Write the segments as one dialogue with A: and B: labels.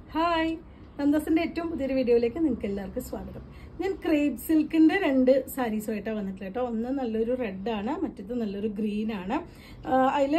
A: hi നന്ദസിന്റെ ഏറ്റവും പുതിയൊരു വീഡിയോയിലേക്ക് നിങ്ങൾക്ക് എല്ലാവർക്കും സ്വാഗതം ഞാൻ ക്രേപ്പ് സിൽക്കിന്റെ രണ്ട് സാരീസുമായിട്ടാണ് വന്നിട്ടുള്ളത് കേട്ടോ ഒന്ന് നല്ലൊരു റെഡ് ആണ് മറ്റേത് നല്ലൊരു ഗ്രീൻ ആണ് അതിൽ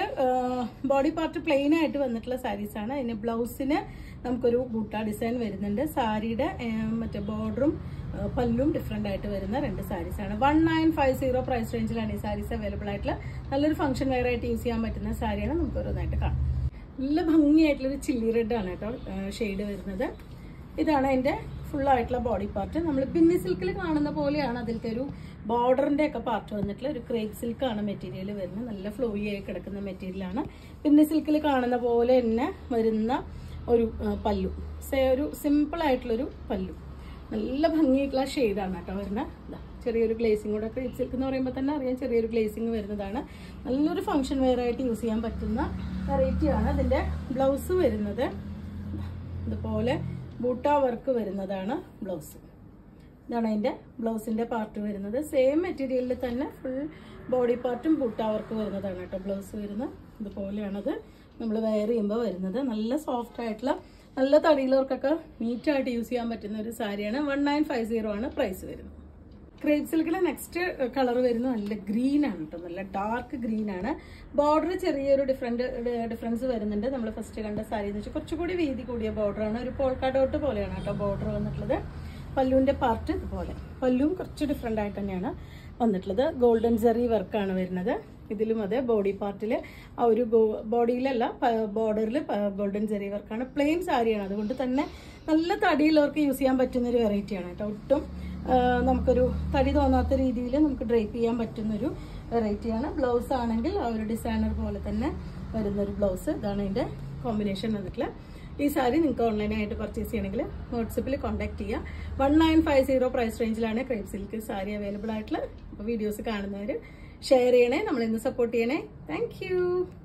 A: ബോഡി പാർട്ട് പ്ലെയിൻ ആയിട്ട് വന്നിട്ടുള്ള സാരീസ് ആണ് അതിന് ബ്ലൗസിന് നമുക്കൊരു ബൂട്ട ഡിസൈൻ വരുന്നുണ്ട് സാരിയുടെ മറ്റേ ബോർഡറും പല്ലും ഡിഫറെൻ്റ് ആയിട്ട് വരുന്ന രണ്ട് സാരീസ് ആണ് one nine five zero price റേഞ്ചിലാണ് ഈ സാരീസ് അവൈലബിൾ ആയിട്ടുള്ള നല്ലൊരു ഫംഗ്ഷൻ വെയർ ആയിട്ട് യൂസ് ചെയ്യാൻ പറ്റുന്ന സാരിയാണ് നമുക്ക് ഓരോന്നായിട്ട് കാണാം നല്ല ഭംഗിയായിട്ടുള്ളൊരു ചില്ലി റെഡ് ആണ് കേട്ടോ ഷെയ്ഡ് വരുന്നത് ഇതാണ് അതിന്റെ ഫുൾ ആയിട്ടുള്ള ബോഡി പാർട്ട് നമ്മൾ പിന്നി സിൽക്കിൽ കാണുന്ന പോലെയാണ് അതിലത്തെ ഒരു ബോർഡറിന്റെ ഒക്കെ പാർട്ട് വന്നിട്ടുള്ള ഒരു ക്രേപ്പ് സിൽക്ക് ആണ് മെറ്റീരിയൽ വരുന്നത് നല്ല ഫ്ലോയി ആയി കിടക്കുന്ന മെറ്റീരിയലാണ് പിന്നി സിൽക്കിൽ കാണുന്ന പോലെ തന്നെ വരുന്ന ഒരു ആ, പല്ലു സേ ഒരു സിമ്പിൾ ആയിട്ടുള്ളൊരു പല്ലു നല്ല ഭംഗിയായിട്ടുള്ള ഷെയ്ഡാണ് കേട്ടോ വരുന്നത് ഇതാ, ചെറിയൊരു ഗ്ലേസിംഗ് കൂടെ ക്രീപ്പ് സിൽക്ക് എന്ന് പറയുമ്പോൾ തന്നെ അറിയാം ചെറിയൊരു ഗ്ലേസിംഗ് വരുന്നതാണ് നല്ലൊരു ഫംഗ്ഷൻ വെയർ ആയിട്ട് യൂസ് ചെയ്യാൻ പറ്റുന്ന വെറൈറ്റി ആണ് അതിന്റെ ബ്ലൗസ് വരുന്നത് ദാ, ഇതുപോലെ ബൂട്ട വർക്ക് വരുന്നതാണ് ബ്ലൗസ് ഇതാണ് അതിന്റെ ബ്ലൗസിന്റെ പാർട്ട് വരുന്നത് സെയിം മെറ്റീരിയലിൽ തന്നെ ഫുൾ ബോഡി പാർട്ടും ബൂട്ട വർക്ക് വരുന്നതാണ് കേട്ടോ ബ്ലൗസ് വരുന്നത് ഇതുപോലെയാണത് നമ്മൾ വെയർ ചെയ്യുമ്പോൾ വരുന്നത് നല്ല സോഫ്റ്റ് ആയിട്ടുള്ള നല്ല തടിയിലവർക്കൊക്കെ നീറ്റായിട്ട് യൂസ് ചെയ്യാൻ പറ്റുന്ന ഒരു സാരിയാണ് വൺ നയൻ ഫൈവ് സീറോ ആണ് പ്രൈസ് വരുന്നത് ക്രേപ്പ് സിൽക്കിലെ നെക്സ്റ്റ് കളർ വരുന്നത് നല്ല ഗ്രീൻ ആണ് കേട്ടോ നല്ല ഡാർക്ക് ഗ്രീൻ ആണ് ബോർഡർ ചെറിയൊരു ഡിഫറെന്റ് ഡിഫറൻസ് വരുന്നുണ്ട് നമ്മൾ ഫസ്റ്റ് കണ്ട സാരി എന്ന് വെച്ചാൽ കുറച്ചുകൂടി വീതി കൂടിയ border ആണ് ഒരു പോൾക്കാ ഡോട്ട് പോലെയാണ് കേട്ടോ ബോർഡർ വന്നിട്ടുള്ളത് പല്ലുവിന്റെ പാർട്ട് ഇതുപോലെ പല്ലും കുറച്ച് ഡിഫറെന്റ് ആയിട്ട് തന്നെയാണ് വന്നിട്ടുള്ളത് ഗോൾഡൻ ജെറി വർക്കാണ് വരുന്നത് ഇതിലും അതെ ബോഡി പാർട്ടിൽ ആ ഒരു ബോഡിയിലല്ല ബോർഡറിൽ ഗോൾഡൻ ജെറി വർക്കാണ് പ്ലെയിൻ സാരിയാണ് അതുകൊണ്ട് തന്നെ നല്ല തടിയുള്ളവർക്ക് യൂസ് ചെയ്യാൻ പറ്റുന്ന ഒരു വെറൈറ്റിയാണ് കേട്ടോ ഒട്ടും ആ, നമുക്കൊരു തടി തോന്നാത്ത രീതിയിൽ നമുക്ക് ഡ്രൈപ്പ് ചെയ്യാൻ പറ്റുന്നൊരു വെറൈറ്റിയാണ് ബ്ലൗസ് ആണെങ്കിൽ ആ ഒരു ഡിസൈനർ പോലെ തന്നെ വരുന്നൊരു ബ്ലൗസ് ഇതാണ് ഇതിൻ്റെ കോമ്പിനേഷൻ വന്നിട്ടുള്ള ഈ സാരി നിങ്ങൾക്ക് ഓൺലൈനായിട്ട് പർച്ചേസ് ചെയ്യണമെങ്കിൽ വാട്സപ്പിൽ കോൺടാക്ട് ചെയ്യുക one nine five zero price റേഞ്ചിലാണ് ക്രേപ്പ് സിൽക്ക് സാരി അവൈലബിൾ ആയിട്ടുള്ള അപ്പോൾ വീഡിയോസ് കാണുന്നവർ ഷെയർ ചെയ്യണേ നമ്മളിന്ന് സപ്പോർട്ട് ചെയ്യണേ താങ്ക്